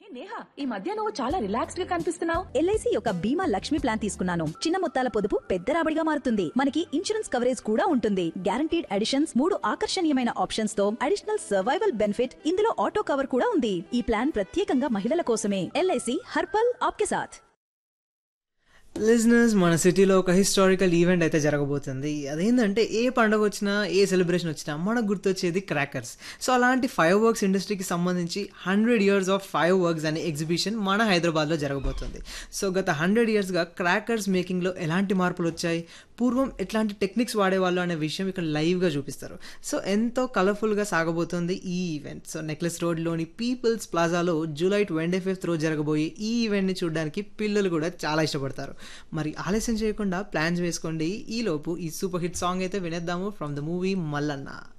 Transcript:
నేహా ఈ మధ్య నువ్వు చాలా రిలాక్స్డ్ గా కనిపిస్తున్నావు ఎల్ఐసి యొక్క బీమా లక్ష్మి ప్లాన్ తీసుకున్నాను చిన్న మొత్తాల పొదుపు పెద్ద రాబడిగా మారుతుంది మనకి ఇన్సూరెన్స్ కవరేజ్ కూడా ఉంటుంది గ్యారంటీడ్ అడిషన్స్ మూడు ఆకర్షణీయమైన ఆప్షన్స్ తో అడిషనల్ సర్వైవల్ బెనిఫిట్ ఇందులో ఆటో కవర్ కూడా ఉంది ఈ ప్లాన్ ప్రత్యేకంగా మహిళల కోసమే ఎల్ఐసి హర్పల్ ఆప్కే సాథ్ లిజనర్స్ మన సిటీలో ఒక హిస్టారికల్ ఈవెంట్ అయితే జరగబోతుంది అదేంటంటే ఏ పండుగ వచ్చినా ఏ సెలబ్రేషన్ వచ్చినా మనకు గుర్తొచ్చేది క్రాకర్స్ సో అలాంటి ఫైవ్ వర్క్స్ ఇండస్ట్రీకి సంబంధించి hundred years of fireworks అనే ఎగ్జిబిషన్ మన హైదరాబాద్లో జరగబోతుంది సో గత హండ్రెడ్ ఇయర్స్గా క్రాకర్స్ మేకింగ్లో ఎలాంటి మార్పులు వచ్చాయి పూర్వం ఎట్లాంటి టెక్నిక్స్ వాడేవాళ్ళు అనే విషయం ఇక్కడ లైవ్గా చూపిస్తారు సో ఎంతో కలర్ఫుల్గా సాగబోతుంది ఈ ఈవెంట్ సో నెక్లెస్ రోడ్లోని పీపుల్స్ ప్లాజాలో జూలై ట్వంటీ ఫిఫ్త్ రోజు జరగబోయే ఈ ఈవెంట్ని చూడడానికి పిల్లలు కూడా చాలా ఇష్టపడతారు మరి ఆలస్యం చేయకుండా ప్లాన్స్ వేసుకోండి ఈలోపు ఈ సూపర్ హిట్ సాంగ్ అయితే వినేద్దాము ఫ్రమ్ ద మూవీ మల్లన్న